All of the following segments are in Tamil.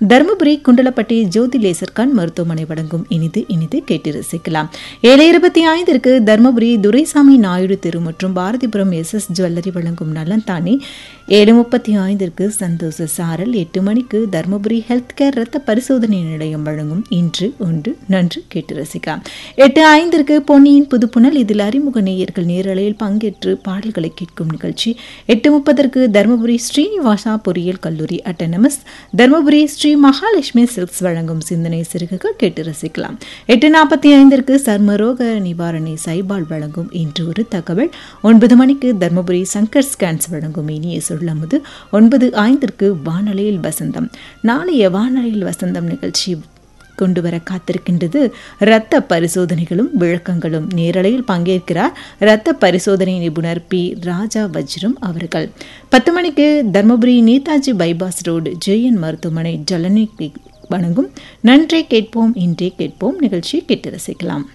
தருமபுரி குண்டலப்பட்டி ஜோதி லேசர் கண் மருத்துவமனை வழங்கும் இனிது இனிது கேட்டு ரசிக்கலாம் ஏழு இருபத்தி ஐந்திற்கு தருமபுரி துரைசாமி நாயுடு தெரு மற்றும் பாரதிபுரம் எஸ் எஸ் ஜுவல்லரி வழங்கும் நலன்தானி ஏழு முப்பத்தி ஐந்திற்கு சந்தோஷ சாரல் எட்டு மணிக்கு தருமபுரி ஹெல்த் கேர் ரத்த பரிசோதனை நிலையம் வழங்கும் இன்று ஒன்று நன்று கேட்டு ரசிக்கலாம் எட்டு ஐந்திற்கு பொன்னியின் புதுப்புணல் இதில் அறிமுக நேயர்கள் நேரலையில் பங்கேற்று பாடல்களை கேட்கும் நிகழ்ச்சி எட்டு முப்பதற்கு தருமபுரி ஸ்ரீனிவாசா பொறியியல் கல்லூரி அட்டனமஸ் தருமபுரி ஸ்ரீ மகாலட்சுமி சில்க்ஸ் வழங்கும் சிந்தனை சிறுகுகள் கேட்டு ரசிக்கலாம் எட்டு நாற்பத்தி ஐந்திற்கு சர்மரோக நிவாரணி சைபால் வழங்கும் இன்று ஒரு தகவல் ஒன்பது மணிக்கு தர்மபுரி சங்கர் ஸ்கேன்ஸ் வழங்கும் இனிய சொல்லமுது ஒன்பது ஐந்திற்கு வானொலியில் வசந்தம் நாளைய வானொலியில் வசந்தம் நிகழ்ச்சி கொண்டு வர காத்திருக்கின்றது இரத்த பரிசோதனைகளும் விளக்கங்களும் நேரலையில் பங்கேற்கிறார் இரத்த பரிசோதனை நிபுணர் பி ராஜா வஜ்ரம் அவர்கள் பத்து மணிக்கு தர்மபுரி நேதாஜி பைபாஸ் ரோடு ஜெயன் மருத்துவமனை ஜலனி வழங்கும் நன்றே கேட்போம் இன்றே கேட்போம் நிகழ்ச்சியை கேட்டு ரசிக்கலாம்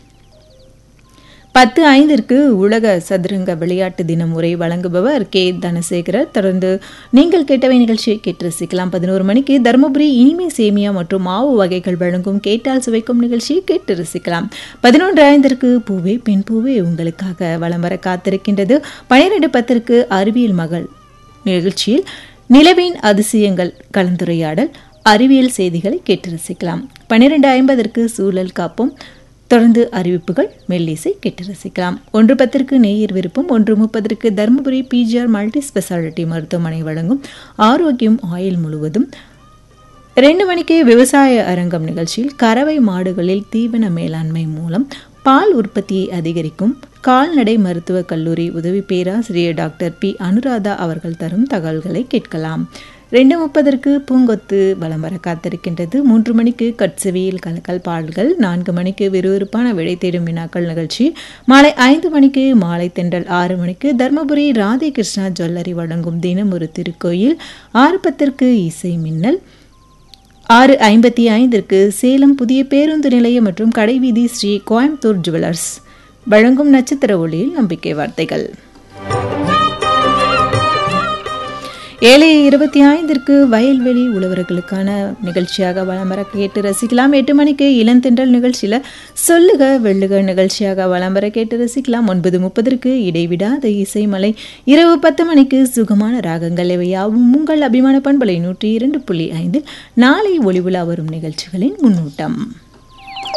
பத்து ஐந்திற்கு உலக சதுரங்க விளையாட்டு தினம் உரை வழங்குபவர் கே தனசேகரர் தொடர்ந்து நீங்கள் கேட்டவை நிகழ்ச்சியை கேட்டு ரசிக்கலாம் பதினோரு மணிக்கு தருமபுரி இனிமை சேமியா மற்றும் மாவு வகைகள் வழங்கும் கேட்டால் சுவைக்கும் நிகழ்ச்சியை கேட்டு ரசிக்கலாம் பதினொன்று ஐந்திற்கு பூவே பெண் பூவே உங்களுக்காக வலம் வர காத்திருக்கின்றது பனிரெண்டு பத்திற்கு அறிவியல் மகள் நிகழ்ச்சியில் நிலவின் அதிசயங்கள் கலந்துரையாடல் அறிவியல் செய்திகளை கேட்டு ரசிக்கலாம் பன்னிரெண்டு ஐம்பதற்கு சூழல் காப்போம் தொடர்ந்து அறிவிப்புகள் மெல்லிசை கேட்டு ரசிக்கலாம் ஒன்று பத்திற்கு நேயர் விருப்பம் ஒன்று முப்பதற்கு தருமபுரி பிஜிஆர் மல்டி ஸ்பெஷாலிட்டி மருத்துவமனை வழங்கும் ஆரோக்கியம் ஆயில் முழுவதும் ரெண்டு மணிக்கு விவசாய அரங்கம் நிகழ்ச்சியில் கறவை மாடுகளில் தீவன மேலாண்மை மூலம் பால் உற்பத்தியை அதிகரிக்கும் கால்நடை மருத்துவக் கல்லூரி உதவி பேராசிரியர் டாக்டர் பி அனுராதா அவர்கள் தரும் தகவல்களை கேட்கலாம் ரெண்டு முப்பதற்கு பூங்கொத்து வலம் வர காத்திருக்கின்றது மூன்று மணிக்கு கட்சவியில் கலக்கல் பாடல்கள் நான்கு மணிக்கு விறுவிறுப்பான விடை தேடும் வினாக்கள் நிகழ்ச்சி மாலை ஐந்து மணிக்கு மாலை தென்றல் ஆறு மணிக்கு தர்மபுரி ராதே கிருஷ்ணா ஜுவல்லரி வழங்கும் தினம் ஒரு திருக்கோயில் ஆறு பத்திற்கு இசை மின்னல் ஆறு ஐம்பத்தி ஐந்திற்கு சேலம் புதிய பேருந்து நிலையம் மற்றும் கடைவீதி ஸ்ரீ கோயம்புத்தூர் ஜுவல்லர்ஸ் வழங்கும் நட்சத்திர ஒளியில் நம்பிக்கை வார்த்தைகள் ஏழு இருபத்தி ஐந்திற்கு வயல்வெளி உழவர்களுக்கான நிகழ்ச்சியாக வளம் வர கேட்டு ரசிக்கலாம் எட்டு மணிக்கு இளந்தென்றல் நிகழ்ச்சியில் சொல்லுக வெள்ளுக நிகழ்ச்சியாக வளம் வர கேட்டு ரசிக்கலாம் ஒன்பது முப்பதற்கு இடைவிடாத இசைமலை இரவு பத்து மணிக்கு சுகமான ராகங்கள் இவையாவும் உங்கள் அபிமான பண்பலை நூற்றி இரண்டு புள்ளி ஐந்தில் நாளை ஒளிவுலா வரும் நிகழ்ச்சிகளின் முன்னூட்டம்